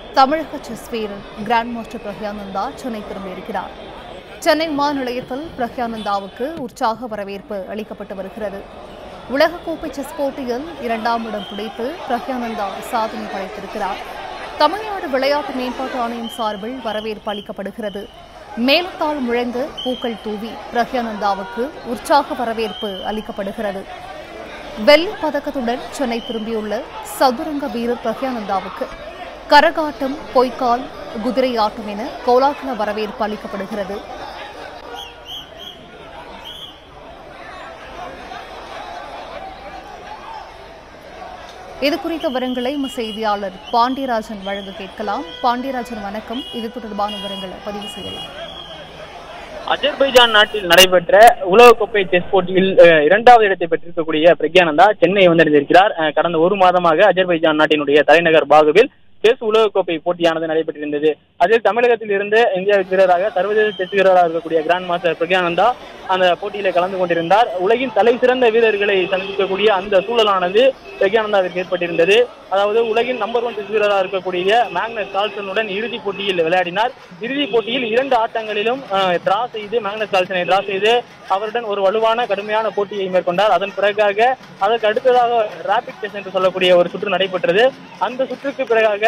தமிழக செஸ் வீரர் grand master Praggnanandhaa Chennai திரும்பியிருக்கிறார் சென்னை விமான நிலையத்தில் பிரக்யானந்தாவுக்கு உற்சாக வரவேற்பு அளிக்கப்பட்டு வருகிறது உலகக்கோப்பை செஸ் போட்டியில் இரண்டாம் இடம் பிடித்து பிரக்யானந்தா சாதனை படைத்திருக்கிறார் தமிழ்நாடு விளையாட்டு மேம்பாட்டு ஆணையம் சார்பில் வரவேற்பு அளிக்கப்படுகிறது மேலத்தால் முழங்க பூக்கள் தூவி பிரக்யானந்தாவுக்கு உற்சாக வரவேற்பு அளிக்கப்படுகிறது வெள்ளி பதக்கத்துடன் சென்னை திரும்பியுள்ள சதுரங்க வீரர் பிரக்யானந்தாவுக்கு கரகாட்டம் பொய்க்கால் குதிரை ஆட்டம் என கோலாகல வரவேற்பு அளிக்கப்படுகிறது இது குறித்த விவரங்களை எமது செய்தியாளர் பாண்டியராஜன் வழங்க கேட்கலாம் பாண்டியராஜன் வணக்கம் இது தொடர்பான விவரங்களை பதிவு செய்யலாம் அஜர்பைஜான் நாட்டில் நடைபெற்ற உலகக்கோப்பை செஸ் போட்டியில் அஹ், இரண்டாவது இடத்தை பெற்றிருக்கக்கூடிய பிரக்யானந்தா சென்னை வந்தடைந்திருக்கிறார் அஹ், கடந்த ஒரு மாதமாக அஜர்பைஜான் நாட்டினுடைய தலைநகர் பாகுவில் செஸ் உலகக்கோப்பை போட்டியானது நடைபெற்றிருந்தது அதில் தமிழகத்தில் இருந்து இந்திய வீரராக சர்வதேச செஸ் வீரராக இருக்கக்கூடிய கிராண்ட் மாஸ்டர் பிரக்யானந்தா அந்த போட்டியில கலந்து கொண்டிருந்தார் உலகின் தலை சிறந்த வீரர்களை சந்திக்கக்கூடிய அந்த சூழலானது பிரக்யானந்தாவிற்கு ஏற்பட்டிருந்தது அதாவது உலகின் நம்பர் ஒன் செஸ் வீரராக இருக்கக்கூடிய மேக்னஸ் கால்சனுடன் இறுதிப் போட்டியில் விளையாடினார் இறுதிப் போட்டியில் இரண்டு ஆட்டங்களிலும் டிரா செய்து மேக்னஸ் கால்சனை டிரா செய்து அவருடன் ஒரு வலுவான கடுமையான போட்டியை மேற்கொண்டார் அதன் பிறகாக அதற்கு அடுத்ததாக ராபிட் டெஸ்ட் என்று சொல்லக்கூடிய ஒரு சுற்று நடைபெற்றது அந்த சுற்றுக்கு பிறகாக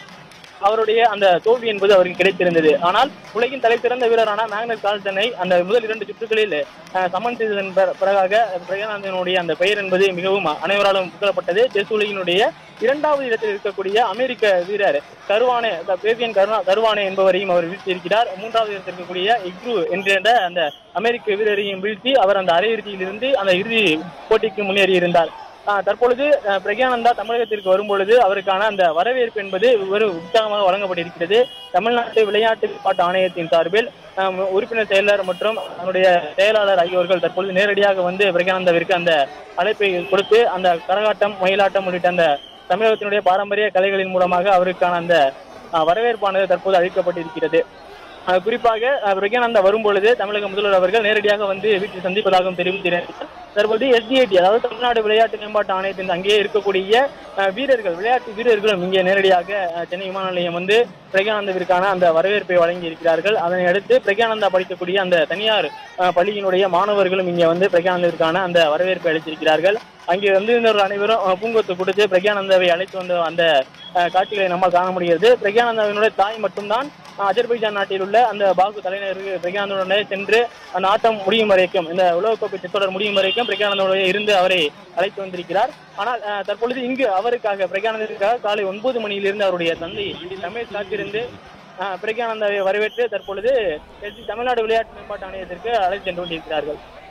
அவருடைய அந்த தோல்வி என்பது அவருக்கு கிடைத்திருந்தது ஆனால் உலகின் தலை சிறந்த வீரரான மேக்னஸ் கால்சனை அந்த முதல் இரண்டு சுற்றுகளில் அஹ், சமன் செய்ததன் பிற- பிறகாக பிரகநாதனுடைய அந்த பெயர் என்பது மிகவும் அனைவராலும் புகழப்பட்டது செஸ் உலகினுடைய இரண்டாவது இடத்தில் இருக்கக்கூடிய அமெரிக்க வீரர் கருவானே பேபியன் கருணா கருவானே என்பவரையும் அவர் வீழ்த்தியிருக்கிறார் மூன்றாவது இடத்தில் இருக்கக்கூடிய இக்ரு என்ற அந்த அமெரிக்க வீரரையும் வீழ்த்தி அவர் அந்த அரையிறுதியில் இருந்து அந்த இறுதி போட்டிக்கு முன்னேறியிருந்தார் ஆஹ் தற்பொழுது அஹ், பிரக்யானந்தா தமிழகத்திற்கு வரும்பொழுது அவருக்கான அந்த வரவேற்பு என்பது ஒரு உற்சாகமாக வழங்கப்பட்டிருக்கிறது தமிழ்நாட்டு விளையாட்டு மேம்பாட்டு ஆணையத்தின் சார்பில் ஆஹ், உறுப்பினர் செயலர் மற்றும் அதனுடைய செயலாளர் ஆகியோர்கள் தற்பொழுது நேரடியாக வந்து பிரக்யானந்தாவிற்கு அந்த அழைப்பை கொடுத்து அந்த கரகாட்டம் மயிலாட்டம் உள்ளிட்ட அந்த தமிழகத்தினுடைய பாரம்பரிய கலைகளின் மூலமாக அவருக்கான அந்த ஆஹ், வரவேற்பானது தற்போது அளிக்கப்பட்டிருக்கிறது ஆஹ் குறிப்பாக ஆஹ் பிரக்யானந்தா வரும்பொழுது தமிழக முதல்வர் அவர்கள் நேரடியாக வந்து வீட்டில் சந்திப்பதாகவும் தெரிவித்திருக்கிறார் தற்போது எஸ்டிஐடி அதாவது தமிழ்நாடு விளையாட்டு மேம்பாட்டு ஆணையத்தின் அங்கேயே இருக்கக்கூடிய ஆஹ் வீரர்கள் விளையாட்டு வீரர்களும் இங்கே நேரடியாக ஆஹ் சென்னை விமான நிலையம் வந்து பிரக்யானந்தாவிற்கான அந்த வரவேற்பை வழங்கி இருக்கிறார்கள் அதனை அடுத்து பிரக்யானந்தா படிக்கக்கூடிய அந்த தனியார் ஆஹ் பள்ளியினுடைய மாணவர்களும் இங்கே வந்து பிரக்யானந்தாவிற்கான அந்த வரவேற்பை அளித்திருக்கிறார்கள் அங்கே வந்திருந்தவர்கள் அனைவரும் ஆஹ் பூங்கொத்து கொடுத்து பிரக்யானந்தாவை அழைத்து வந்த அந்த ஆஹ் காட்சிகளை நம்மால் காண முடிகிறது பிரக்யானந்தாவினுடைய தாய் மட்டும்தான் ஆஹ் அஜர்பைஜான் நாட்டில் உள்ள அந்த பாகு தலைநகர் பிரக்யானந்தனுடன் சென்று அந்த ஆட்டம் முடியும் வரைக்கும் இந்த உலகக்கோப்பை தொடர் முடியும் வரைக்கும் பிரக்யானந்தோட இருந்து அவரை அழைத்து வந்திருக்கிறார் ஆனால் ஆஹ் தற்பொழுது இங்கு அவருக்காக பிரக்யானந்தத்திற்காக காலை ஒன்பது மணியிலிருந்து அவருடைய தந்தை ரமேஷ் காத்திருந்து ஆஹ் பிரக்யானந்தாவை வரவேற்று தற்பொழுது தமிழ்நாடு விளையாட்டு மேம்பாட்டு ஆணையத்திற்கு அழைத்து சென்று கொண்டிருக்கிறார்கள்